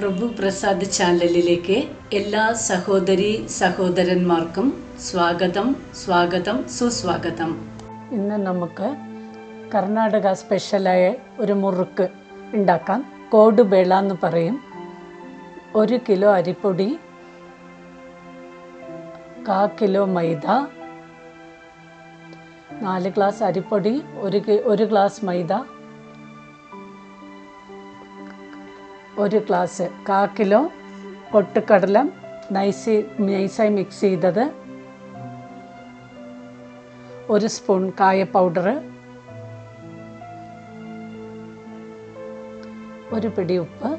പ്രഭു പ്രസാദ് ചാനലിലേക്ക് എല്ലാ സഹോദരി സഹോദരന്മാർക്കും സ്വാഗതം സ്വാഗതം സുസ്വാഗതം ഇന്ന് നമുക്ക് കർണാടക സ്പെഷ്യലായ ഒരു മുറുക്ക് ഉണ്ടാക്കാം കോടുബേള എന്ന് പറയും ഒരു കിലോ അരിപ്പൊടി കാ കിലോ മൈദ നാല് ഗ്ലാസ് അരിപ്പൊടി ഒരു കി- ഒരു ഗ്ലാസ് മൈദ ഒരു ഗ്ലാസ് കാ കിലോ പൊട്ടുകടല നൈസി നൈസായി മിക്സ് ചെയ്തത് ഒരു സ്പൂൺ കായ പൗഡർ ഒരു പിടി ഉപ്പ്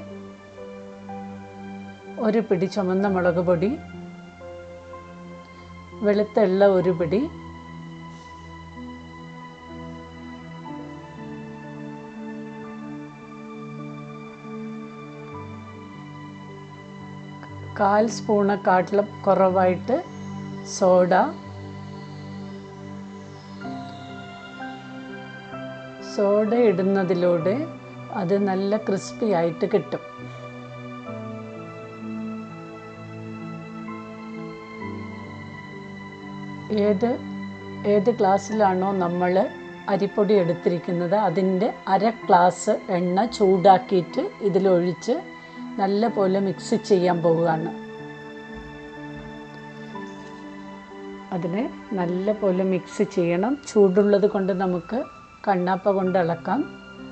ഒരു പിടി ചുമന്ന മുളക് പൊടി വെളുത്ത എള്ള ഒരു പിടി കാൽ സ്പൂണക്കാട്ടിലും കുറവായിട്ട് സോഡ സോഡ ഇടുന്നതിലൂടെ അത് നല്ല ക്രിസ്പി ആയിട്ട് കിട്ടും ഏത് ഏത് ഗ്ലാസ്സിലാണോ നമ്മൾ അരിപ്പൊടി എടുത്തിരിക്കുന്നത് അതിൻ്റെ അര ഗ്ലാസ് എണ്ണ ചൂടാക്കിയിട്ട് ഇതിലൊഴിച്ച് നല്ല പോലെ മിക്സ് ചെയ്യാൻ പോവുകയാണ് അതിനെ നല്ല പോലെ മിക്സ് ചെയ്യണം ചൂടുള്ളത് കൊണ്ട് നമുക്ക് കണ്ണാപ്പ കൊണ്ട് ഇളക്കാം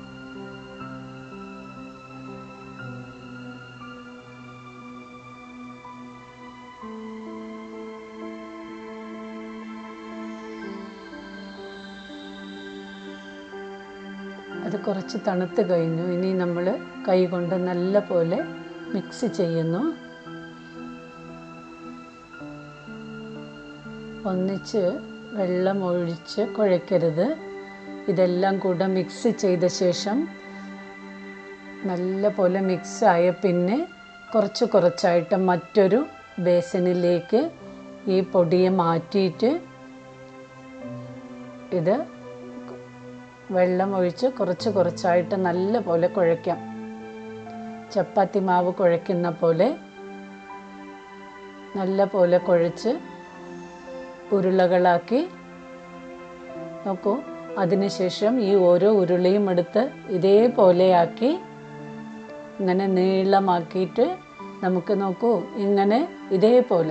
അത് കുറച്ച് തണുത്ത് കഴിഞ്ഞു ഇനി നമ്മൾ കൈ കൊണ്ട് നല്ല പോലെ മിക്സ് ചെയ്യുന്നു ഒന്നിച്ച് വെള്ളം ഒഴിച്ച് കുഴയ്ക്കരുത് ഇതെല്ലാം കൂടെ മിക്സ് ചെയ്ത ശേഷം നല്ല പോലെ മിക്സ് ആയ പിന്നെ കുറച്ച് കുറച്ചായിട്ട് മറ്റൊരു ബേസിനിലേക്ക് ഈ പൊടിയെ മാറ്റിയിട്ട് ഇത് വെള്ളം ഒഴിച്ച് കുറച്ച് കുറച്ചായിട്ട് നല്ല പോലെ കുഴയ്ക്കാം ചപ്പാത്തി മാവ് കുഴയ്ക്കുന്ന പോലെ നല്ല പോലെ കുഴച്ച് ഉരുളകളാക്കി നോക്കൂ അതിനുശേഷം ഈ ഓരോ ഉരുളയും എടുത്ത് ഇതേപോലെയാക്കി ഇങ്ങനെ നീളമാക്കിയിട്ട് നമുക്ക് നോക്കൂ ഇങ്ങനെ ഇതേപോലെ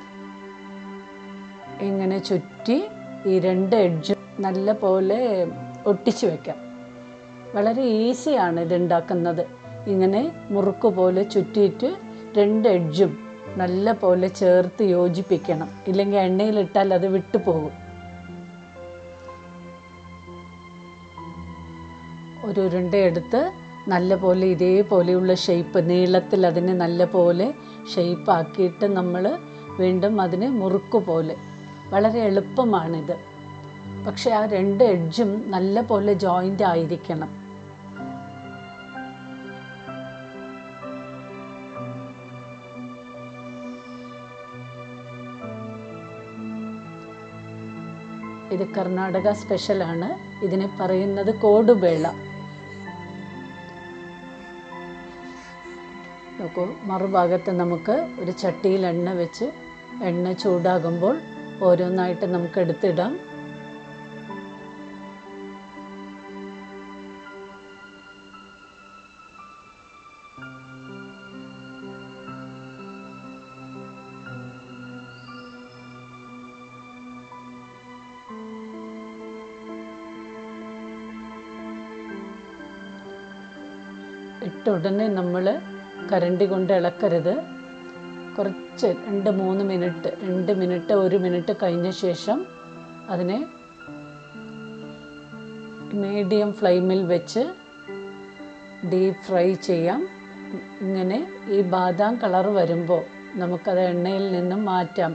ഇങ്ങനെ ചുറ്റി ഈ രണ്ട് എഡ്ജും നല്ല പോലെ ഒട്ടിച്ചു വെക്കാം വളരെ ഈസിയാണ് ഇത് ഉണ്ടാക്കുന്നത് ഇങ്ങനെ മുറുക്ക് പോലെ ചുറ്റിയിട്ട് രണ്ട് എഡ്ജും നല്ല പോലെ ചേർത്ത് യോജിപ്പിക്കണം ഇല്ലെങ്കിൽ എണ്ണയിലിട്ടാൽ അത് വിട്ടുപോകും ഒരു ഉരുണ്ട എടുത്ത് നല്ല പോലെ ഇതേപോലെയുള്ള ഷേപ്പ് നീളത്തിൽ അതിനെ നല്ല പോലെ ഷേപ്പ് ആക്കിയിട്ട് നമ്മൾ വീണ്ടും അതിന് മുറുക്ക് പോലെ വളരെ എളുപ്പമാണിത് പക്ഷെ ആ രണ്ട് എഡ്ജും നല്ല പോലെ ജോയിൻ്റ് ആയിരിക്കണം ഇത് കർണാടക സ്പെഷ്യലാണ് ഇതിനെ പറയുന്നത് കോടുബേള നോക്കൂ മറുഭാഗത്ത് നമുക്ക് ഒരു ചട്ടിയിൽ എണ്ണ വെച്ച് എണ്ണ ചൂടാകുമ്പോൾ ഓരോന്നായിട്ട് നമുക്ക് എടുത്തിടാം ഇട്ട ഉടനെ നമ്മൾ കരണ്ടി കൊണ്ട് ഇളക്കരുത് കുറച്ച് രണ്ട് മൂന്ന് മിനിറ്റ് രണ്ട് മിനിറ്റ് ഒരു മിനിറ്റ് കഴിഞ്ഞ ശേഷം അതിനെ മീഡിയം ഫ്ലെയിമിൽ വെച്ച് ഡീപ്പ് ഫ്രൈ ചെയ്യാം ഇങ്ങനെ ഈ ബാദാം കളർ വരുമ്പോൾ നമുക്കത് എണ്ണയിൽ നിന്നും മാറ്റാം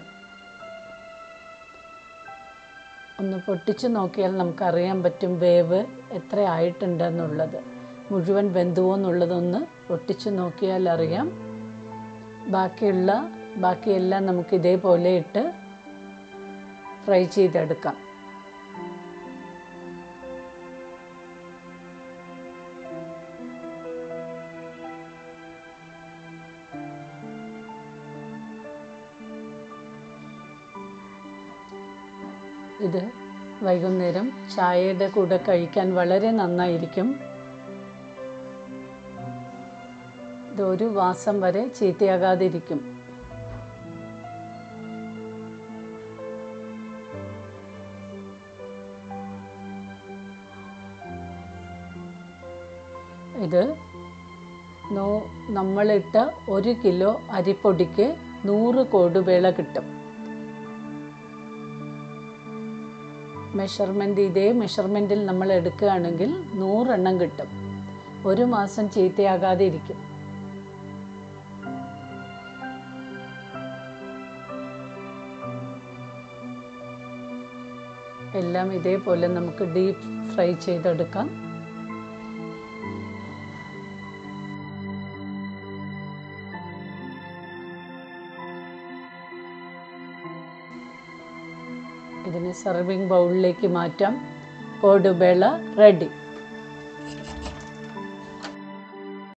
ഒന്ന് പൊട്ടിച്ച് നോക്കിയാൽ നമുക്കറിയാൻ പറ്റും വേവ് എത്ര ആയിട്ടുണ്ടെന്നുള്ളത് മുഴുവൻ വെന്തുവോ എന്നുള്ളതൊന്ന് പൊട്ടിച്ച് നോക്കിയാൽ അറിയാം ബാക്കിയുള്ള ബാക്കിയെല്ലാം നമുക്ക് ഇതേപോലെ ഇട്ട് ഫ്രൈ ചെയ്തെടുക്കാം ഇത് വൈകുന്നേരം ചായയുടെ കൂടെ കഴിക്കാൻ വളരെ നന്നായിരിക്കും ഇത് ഒരു മാസം വരെ ചീത്തയാകാതിരിക്കും ഇത് നൂ നമ്മളിട്ട ഒരു കിലോ അരിപ്പൊടിക്ക് നൂറ് കോടുവേള കിട്ടും മെഷർമെൻ്റ് ഇതേ മെഷർമെൻറ്റിൽ നമ്മൾ എടുക്കുകയാണെങ്കിൽ നൂറെണ്ണം കിട്ടും ഒരു മാസം ചീത്തയാകാതെ ഇരിക്കും എല്ലാം ഇതേപോലെ നമുക്ക് ഡീപ്പ് ഫ്രൈ ചെയ്തെടുക്കാം ഇതിനെ സർവിങ് ബൗളിലേക്ക് മാറ്റാം കോടുബേള റെഡി